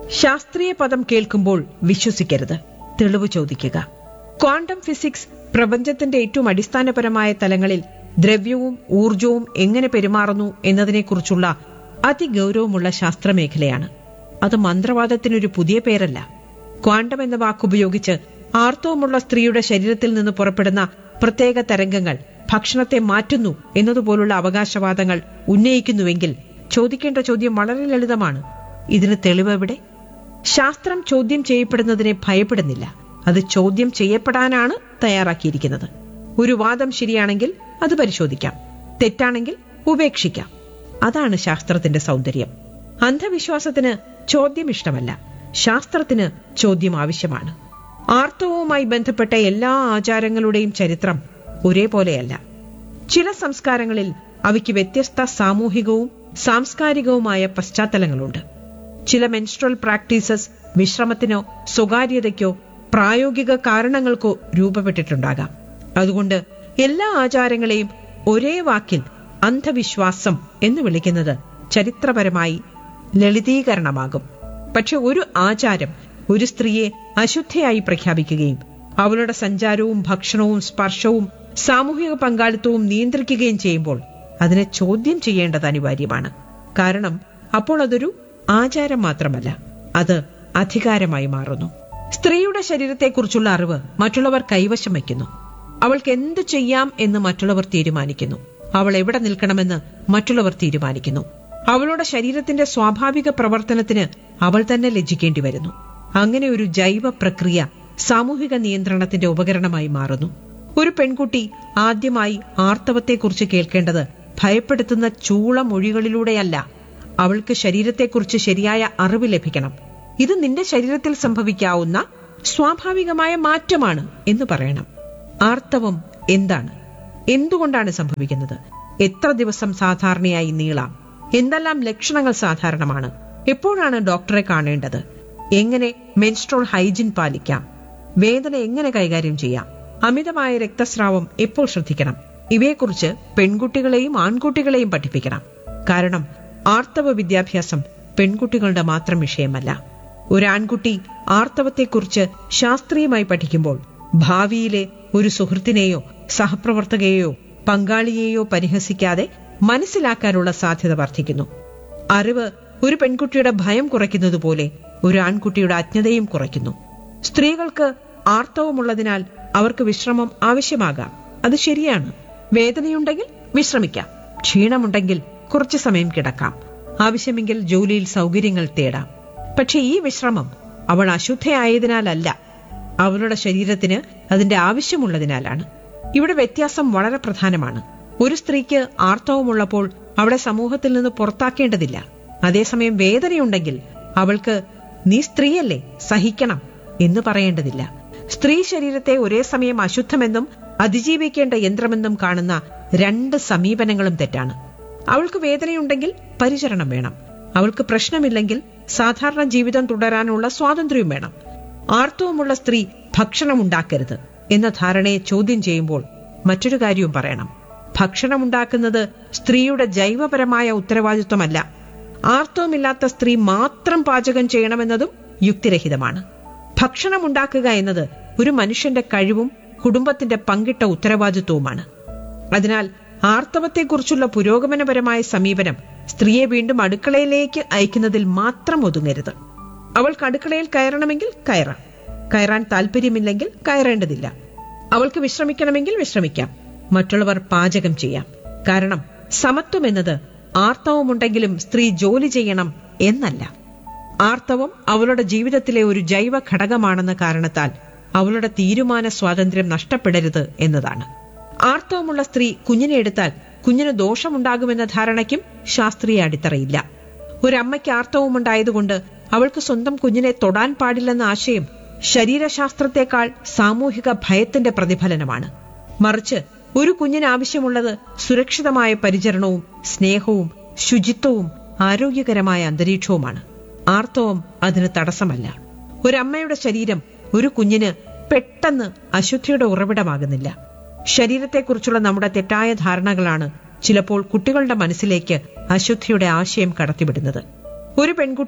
ശാസ്ത്രീയ പദം കേൾക്കുമ്പോൾ വിശ്വസിക്കരുത് തെളിവ് ചോദിക്കുക ക്വാണ്ടം ഫിസിക്സ് പ്രപഞ്ചത്തിന്റെ ഏറ്റവും അടിസ്ഥാനപരമായ തലങ്ങളിൽ ദ്രവ്യവും ഊർജവും എങ്ങനെ പെരുമാറുന്നു എന്നതിനെക്കുറിച്ചുള്ള അതിഗൗരവമുള്ള ശാസ്ത്രമേഖലയാണ് അത് മന്ത്രവാദത്തിനൊരു പുതിയ പേരല്ല ക്വാണ്ടം എന്ന വാക്കുപയോഗിച്ച് ആർത്തവമുള്ള സ്ത്രീയുടെ ശരീരത്തിൽ നിന്ന് പുറപ്പെടുന്ന പ്രത്യേക തരംഗങ്ങൾ ഭക്ഷണത്തെ മാറ്റുന്നു എന്നതുപോലുള്ള അവകാശവാദങ്ങൾ ഉന്നയിക്കുന്നുവെങ്കിൽ ചോദിക്കേണ്ട ചോദ്യം വളരെ ലളിതമാണ് ഇതിന് തെളിവെവിടെ ശാസ്ത്രം ചോദ്യം ചെയ്യപ്പെടുന്നതിനെ ഭയപ്പെടുന്നില്ല അത് ചോദ്യം ചെയ്യപ്പെടാനാണ് തയ്യാറാക്കിയിരിക്കുന്നത് ഒരു വാദം ശരിയാണെങ്കിൽ അത് പരിശോധിക്കാം തെറ്റാണെങ്കിൽ ഉപേക്ഷിക്കാം അതാണ് ശാസ്ത്രത്തിന്റെ സൗന്ദര്യം അന്ധവിശ്വാസത്തിന് ചോദ്യം ഇഷ്ടമല്ല ശാസ്ത്രത്തിന് ചോദ്യം ആവശ്യമാണ് ആർത്തവവുമായി ബന്ധപ്പെട്ട എല്ലാ ആചാരങ്ങളുടെയും ചരിത്രം ഒരേപോലെയല്ല ചില സംസ്കാരങ്ങളിൽ അവയ്ക്ക് വ്യത്യസ്ത സാമൂഹികവും സാംസ്കാരികവുമായ പശ്ചാത്തലങ്ങളുണ്ട് ചില മെൻസ്ട്രൽ പ്രാക്ടീസസ് വിശ്രമത്തിനോ സ്വകാര്യതയ്ക്കോ പ്രായോഗിക കാരണങ്ങൾക്കോ രൂപപ്പെട്ടിട്ടുണ്ടാകാം അതുകൊണ്ട് എല്ലാ ആചാരങ്ങളെയും ഒരേ വാക്കിൽ അന്ധവിശ്വാസം എന്ന് വിളിക്കുന്നത് ചരിത്രപരമായി ലളിതീകരണമാകും പക്ഷെ ഒരു ആചാരം ഒരു സ്ത്രീയെ അശുദ്ധയായി പ്രഖ്യാപിക്കുകയും അവളുടെ സഞ്ചാരവും ഭക്ഷണവും സ്പർശവും സാമൂഹിക പങ്കാളിത്തവും നിയന്ത്രിക്കുകയും ചെയ്യുമ്പോൾ അതിനെ ചോദ്യം ചെയ്യേണ്ടത് അനിവാര്യമാണ് കാരണം അപ്പോൾ അതൊരു ആചാരം മാത്രമല്ല അത് അധികാരമായി മാറുന്നു സ്ത്രീയുടെ ശരീരത്തെക്കുറിച്ചുള്ള അറിവ് മറ്റുള്ളവർ കൈവശം വയ്ക്കുന്നു അവൾക്ക് എന്തു ചെയ്യാം എന്ന് മറ്റുള്ളവർ തീരുമാനിക്കുന്നു അവൾ എവിടെ നിൽക്കണമെന്ന് മറ്റുള്ളവർ തീരുമാനിക്കുന്നു അവളുടെ ശരീരത്തിന്റെ സ്വാഭാവിക പ്രവർത്തനത്തിന് അവൾ തന്നെ ലജ്ജിക്കേണ്ടി വരുന്നു അങ്ങനെ ഒരു ജൈവ പ്രക്രിയ സാമൂഹിക നിയന്ത്രണത്തിന്റെ ഉപകരണമായി മാറുന്നു ഒരു പെൺകുട്ടി ആദ്യമായി ആർത്തവത്തെക്കുറിച്ച് കേൾക്കേണ്ടത് ഭയപ്പെടുത്തുന്ന ചൂളമൊഴികളിലൂടെയല്ല അവൾക്ക് ശരീരത്തെക്കുറിച്ച് ശരിയായ അറിവ് ലഭിക്കണം ഇത് നിന്റെ ശരീരത്തിൽ സംഭവിക്കാവുന്ന സ്വാഭാവികമായ മാറ്റമാണ് എന്ന് പറയണം ആർത്തവം എന്താണ് എന്തുകൊണ്ടാണ് സംഭവിക്കുന്നത് എത്ര ദിവസം സാധാരണയായി നീളാം എന്തെല്ലാം ലക്ഷണങ്ങൾ സാധാരണമാണ് എപ്പോഴാണ് ഡോക്ടറെ കാണേണ്ടത് എങ്ങനെ മെൻസ്ട്രോൾ ഹൈജിൻ പാലിക്കാം വേദന എങ്ങനെ കൈകാര്യം ചെയ്യാം അമിതമായ രക്തസ്രാവം എപ്പോൾ ശ്രദ്ധിക്കണം ഇവയെക്കുറിച്ച് പെൺകുട്ടികളെയും ആൺകുട്ടികളെയും പഠിപ്പിക്കണം കാരണം ആർത്തവ വിദ്യാഭ്യാസം പെൺകുട്ടികളുടെ മാത്രം വിഷയമല്ല ഒരു ആൺകുട്ടി ആർത്തവത്തെക്കുറിച്ച് ശാസ്ത്രീയമായി പഠിക്കുമ്പോൾ ഭാവിയിലെ ഒരു സുഹൃത്തിനെയോ സഹപ്രവർത്തകയെയോ പങ്കാളിയെയോ പരിഹസിക്കാതെ മനസ്സിലാക്കാനുള്ള സാധ്യത വർദ്ധിക്കുന്നു അറിവ് ഒരു പെൺകുട്ടിയുടെ ഭയം കുറയ്ക്കുന്നതുപോലെ ഒരു ആൺകുട്ടിയുടെ അജ്ഞതയും കുറയ്ക്കുന്നു സ്ത്രീകൾക്ക് ആർത്തവമുള്ളതിനാൽ അവർക്ക് വിശ്രമം ആവശ്യമാകാം അത് ശരിയാണ് വേദനയുണ്ടെങ്കിൽ വിശ്രമിക്കാം ക്ഷീണമുണ്ടെങ്കിൽ കുറച്ചു സമയം കിടക്കാം ആവശ്യമെങ്കിൽ ജോലിയിൽ സൗകര്യങ്ങൾ തേടാം പക്ഷെ ഈ വിശ്രമം അവൾ അശുദ്ധയായതിനാലല്ല അവളുടെ ശരീരത്തിന് അതിന്റെ ആവശ്യമുള്ളതിനാലാണ് ഇവിടെ വ്യത്യാസം വളരെ പ്രധാനമാണ് ഒരു സ്ത്രീക്ക് ആർത്തവമുള്ളപ്പോൾ അവളെ സമൂഹത്തിൽ നിന്ന് പുറത്താക്കേണ്ടതില്ല അതേസമയം വേദനയുണ്ടെങ്കിൽ അവൾക്ക് നീ സ്ത്രീയല്ലേ സഹിക്കണം എന്ന് പറയേണ്ടതില്ല സ്ത്രീ ശരീരത്തെ ഒരേ സമയം അശുദ്ധമെന്നും അതിജീവിക്കേണ്ട യന്ത്രമെന്നും കാണുന്ന രണ്ട് സമീപനങ്ങളും തെറ്റാണ് അവൾക്ക് വേദനയുണ്ടെങ്കിൽ പരിചരണം വേണം അവൾക്ക് പ്രശ്നമില്ലെങ്കിൽ സാധാരണ ജീവിതം തുടരാനുള്ള സ്വാതന്ത്ര്യവും വേണം ആർത്തവമുള്ള സ്ത്രീ ഭക്ഷണം ഉണ്ടാക്കരുത് എന്ന ധാരണയെ ചോദ്യം ചെയ്യുമ്പോൾ മറ്റൊരു കാര്യവും പറയണം ഭക്ഷണം ഉണ്ടാക്കുന്നത് സ്ത്രീയുടെ ജൈവപരമായ ഉത്തരവാദിത്വമല്ല ആർത്തവമില്ലാത്ത സ്ത്രീ മാത്രം പാചകം ചെയ്യണമെന്നതും യുക്തിരഹിതമാണ് ഭക്ഷണം ഉണ്ടാക്കുക എന്നത് ഒരു മനുഷ്യന്റെ കഴിവും കുടുംബത്തിന്റെ പങ്കിട്ട ഉത്തരവാദിത്വവുമാണ് അതിനാൽ ആർത്തവത്തെക്കുറിച്ചുള്ള പുരോഗമനപരമായ സമീപനം സ്ത്രീയെ വീണ്ടും അടുക്കളയിലേക്ക് അയക്കുന്നതിൽ മാത്രം ഒതുങ്ങരുത് അവൾക്ക് അടുക്കളയിൽ കയറണമെങ്കിൽ കയറാം കയറാൻ താല്പര്യമില്ലെങ്കിൽ കയറേണ്ടതില്ല അവൾക്ക് വിശ്രമിക്കണമെങ്കിൽ വിശ്രമിക്കാം മറ്റുള്ളവർ പാചകം ചെയ്യാം കാരണം സമത്വം എന്നത് ആർത്തവമുണ്ടെങ്കിലും സ്ത്രീ ജോലി ചെയ്യണം എന്നല്ല ആർത്തവം അവളുടെ ജീവിതത്തിലെ ഒരു ജൈവ ഘടകമാണെന്ന കാരണത്താൽ അവളുടെ തീരുമാന സ്വാതന്ത്ര്യം നഷ്ടപ്പെടരുത് എന്നതാണ് ആർത്തവമുള്ള സ്ത്രീ കുഞ്ഞിനെ എടുത്താൽ കുഞ്ഞിന് ദോഷമുണ്ടാകുമെന്ന ധാരണയ്ക്കും ശാസ്ത്രീയ അടിത്തറയില്ല ഒരമ്മയ്ക്ക് ആർത്തവമുണ്ടായതുകൊണ്ട് അവൾക്ക് സ്വന്തം കുഞ്ഞിനെ തൊടാൻ പാടില്ലെന്ന ആശയം ശരീരശാസ്ത്രത്തെക്കാൾ സാമൂഹിക ഭയത്തിന്റെ പ്രതിഫലനമാണ് മറിച്ച് ഒരു കുഞ്ഞിന് ആവശ്യമുള്ളത് സുരക്ഷിതമായ പരിചരണവും സ്നേഹവും ശുചിത്വവും ആരോഗ്യകരമായ അന്തരീക്ഷവുമാണ് ആർത്തവം അതിന് തടസ്സമല്ല ഒരമ്മയുടെ ശരീരം ഒരു കുഞ്ഞിന് പെട്ടെന്ന് അശുദ്ധിയുടെ ഉറവിടമാകുന്നില്ല ശരീരത്തെക്കുറിച്ചുള്ള നമ്മുടെ തെറ്റായ ധാരണകളാണ് ചിലപ്പോൾ കുട്ടികളുടെ മനസ്സിലേക്ക് അശുദ്ധിയുടെ ആശയം കടത്തിവിടുന്നത് ഒരു പെൺകുട്ടി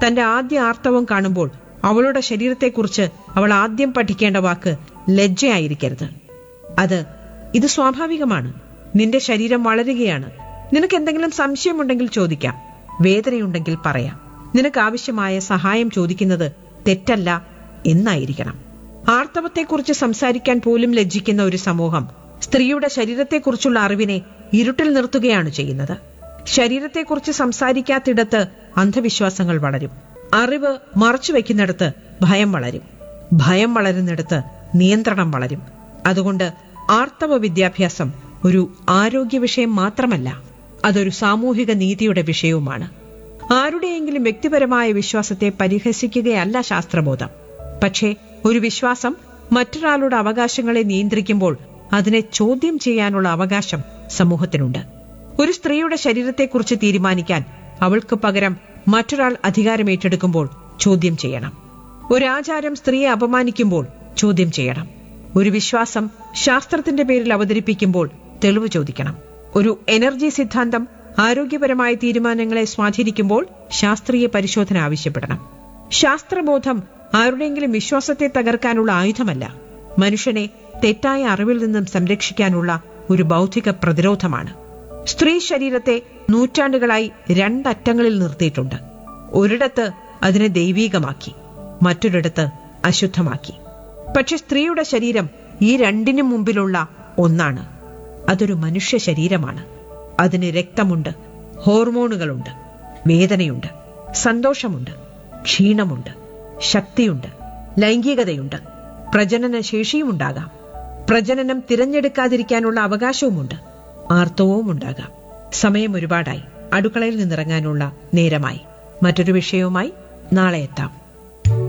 തന്റെ ആദ്യ ആർത്തവം കാണുമ്പോൾ അവളുടെ ശരീരത്തെക്കുറിച്ച് അവൾ ആദ്യം പഠിക്കേണ്ട വാക്ക് ലജ്ജയായിരിക്കരുത് അത് ഇത് സ്വാഭാവികമാണ് നിന്റെ ശരീരം വളരുകയാണ് നിനക്ക് എന്തെങ്കിലും സംശയമുണ്ടെങ്കിൽ ചോദിക്കാം വേദനയുണ്ടെങ്കിൽ പറയാം നിനക്ക് ആവശ്യമായ സഹായം ചോദിക്കുന്നത് തെറ്റല്ല എന്നായിരിക്കണം ആർത്തവത്തെക്കുറിച്ച് സംസാരിക്കാൻ പോലും ലജ്ജിക്കുന്ന ഒരു സമൂഹം സ്ത്രീയുടെ ശരീരത്തെക്കുറിച്ചുള്ള അറിവിനെ ഇരുട്ടിൽ നിർത്തുകയാണ് ചെയ്യുന്നത് ശരീരത്തെക്കുറിച്ച് സംസാരിക്കാത്തിടത്ത് അന്ധവിശ്വാസങ്ങൾ വളരും അറിവ് മറച്ചുവെക്കുന്നിടത്ത് ഭയം വളരും ഭയം വളരുന്നിടത്ത് നിയന്ത്രണം വളരും അതുകൊണ്ട് ആർത്തവ വിദ്യാഭ്യാസം ഒരു ആരോഗ്യ വിഷയം മാത്രമല്ല അതൊരു സാമൂഹിക നീതിയുടെ വിഷയവുമാണ് ആരുടെയെങ്കിലും വ്യക്തിപരമായ വിശ്വാസത്തെ പരിഹസിക്കുകയല്ല ശാസ്ത്രബോധം പക്ഷേ ഒരു വിശ്വാസം മറ്റൊരാളുടെ അവകാശങ്ങളെ നിയന്ത്രിക്കുമ്പോൾ അതിനെ ചോദ്യം ചെയ്യാനുള്ള അവകാശം സമൂഹത്തിനുണ്ട് ഒരു സ്ത്രീയുടെ ശരീരത്തെക്കുറിച്ച് തീരുമാനിക്കാൻ അവൾക്ക് പകരം മറ്റൊരാൾ അധികാരം ഏറ്റെടുക്കുമ്പോൾ ചോദ്യം ചെയ്യണം ഒരാചാരം സ്ത്രീയെ അപമാനിക്കുമ്പോൾ ചോദ്യം ചെയ്യണം ഒരു വിശ്വാസം ശാസ്ത്രത്തിന്റെ പേരിൽ അവതരിപ്പിക്കുമ്പോൾ തെളിവ് ചോദിക്കണം ഒരു എനർജി സിദ്ധാന്തം ആരോഗ്യപരമായ തീരുമാനങ്ങളെ സ്വാധീനിക്കുമ്പോൾ ശാസ്ത്രീയ പരിശോധന ആവശ്യപ്പെടണം ശാസ്ത്രബോധം ആരുടെയെങ്കിലും വിശ്വാസത്തെ തകർക്കാനുള്ള ആയുധമല്ല മനുഷ്യനെ തെറ്റായ അറിവിൽ നിന്നും സംരക്ഷിക്കാനുള്ള ഒരു ബൗദ്ധിക പ്രതിരോധമാണ് സ്ത്രീ ശരീരത്തെ നൂറ്റാണ്ടുകളായി രണ്ടറ്റങ്ങളിൽ നിർത്തിയിട്ടുണ്ട് ഒരിടത്ത് അതിനെ ദൈവീകമാക്കി മറ്റൊരിടത്ത് അശുദ്ധമാക്കി പക്ഷെ സ്ത്രീയുടെ ശരീരം ഈ രണ്ടിനും മുമ്പിലുള്ള ഒന്നാണ് അതൊരു മനുഷ്യ ശരീരമാണ് അതിന് രക്തമുണ്ട് ഹോർമോണുകളുണ്ട് വേദനയുണ്ട് സന്തോഷമുണ്ട് ക്ഷീണമുണ്ട് ശക്തിയുണ്ട് ലൈംഗികതയുണ്ട് പ്രജനന ശേഷിയുമുണ്ടാകാം പ്രജനനം തിരഞ്ഞെടുക്കാതിരിക്കാനുള്ള അവകാശവുമുണ്ട് ആർത്തവവും ഉണ്ടാകാം സമയം ഒരുപാടായി അടുക്കളയിൽ നിന്നിറങ്ങാനുള്ള നേരമായി മറ്റൊരു വിഷയവുമായി നാളെ എത്താം